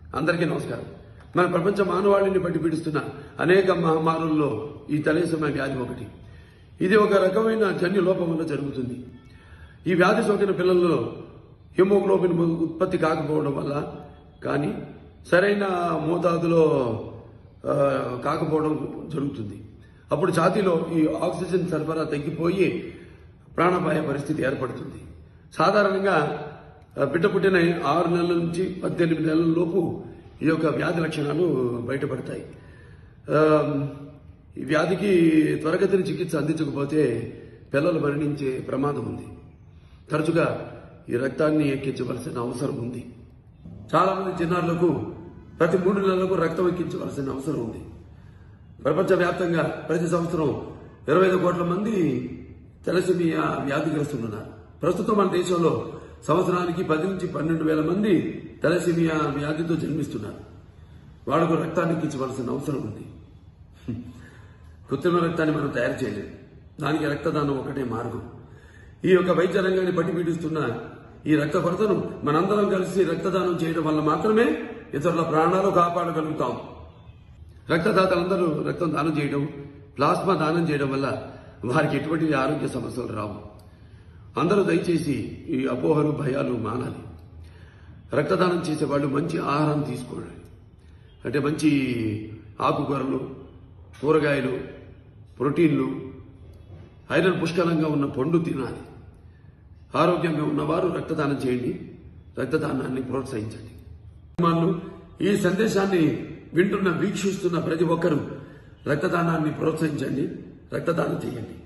అందరికీ నమస్కారం మన ప్రపంచ మానవాళిని బట్టి పీడిస్తున్న అనేక మహమ్మారుల్లో ఈ తలేసమ వ్యాధి ఒకటి ఇది ఒక రకమైన జన్యు లోపం వల్ల జరుగుతుంది ఈ వ్యాధి సోకిన పిల్లల్లో హిమోగ్లోబిన్ ఉత్పత్తి కాకపోవడం వల్ల కానీ సరైన మోతాదులో ఆ, కాకపోవడం జరుగుతుంది అప్పుడు ఛాతీలో ఈ ఆక్సిజన్ సరఫరా తగ్గిపోయి ప్రాణాపాయ పరిస్థితి ఏర్పడుతుంది సాధారణంగా ఆ, బిడ్డ పుట్టిన ఆరు నెలల నుంచి పద్దెనిమిది నెలల లోపు ఈ యొక్క వ్యాధి లక్షణాలు బయటపడతాయి ఆ, ఈ వ్యాధికి త్వరగతిని చికిత్స అందించకపోతే పిల్లలు మరణించే ప్రమాదం ఉంది తరచుగా ఈ రక్తాన్ని ఎక్కించవలసిన అవసరం ఉంది చాలా మంది చిన్నారులకు ప్రతి మూడు నెలలకు రక్తం ఎక్కించవలసిన అవసరం ఉంది ప్రపంచవ్యాప్తంగా ప్రతి సంవత్సరం ఇరవై ఐదు కోట్ల మంది తెలసిమియా వ్యాధిగ్రస్తులున్నారు ప్రస్తుతం మన దేశంలో సంవత్సరానికి పది నుంచి పన్నెండు వేల మంది తెలసిమియా వ్యాధితో జన్మిస్తున్నారు వాళ్లకు రక్తాన్ని ఎక్కించవలసిన అవసరం ఉంది కృత్రిమ రక్తాన్ని మనం తయారు చేయలేము దానికి రక్తదానం ఒకటే మార్గం ఈ యొక్క వైద్య రంగాన్ని పట్టి పీడిస్తున్న ఈ రక్త కొరతను మనందరం కలిసి రక్తదానం చేయడం వల్ల మాత్రమే ఇతరుల ప్రాణాలు కాపాడగలుగుతాం రక్తదాతలందరూ రక్తం దానం చేయడం ప్లాస్మా దానం చేయడం వల్ల వారికి ఎటువంటి ఆరోగ్య సమస్యలు రావు అందరూ దయచేసి ఈ అపోహలు భయాలు మానాలి రక్తదానం చేసే వాళ్ళు మంచి ఆహారం తీసుకోండి అంటే మంచి ఆకుకూరలు కూరగాయలు ప్రోటీన్లు ఐరన్ పుష్కలంగా ఉన్న పండు తినాలి ఆరోగ్యంగా ఉన్నవారు రక్తదానం చేయండి రక్తదానాన్ని ప్రోత్సహించండి వాళ్ళు ఈ సందేశాన్ని వింటున్న వీక్షిస్తున్న ప్రతి ఒక్కరూ రక్తదానాన్ని ప్రోత్సహించండి రక్తదానం చేయండి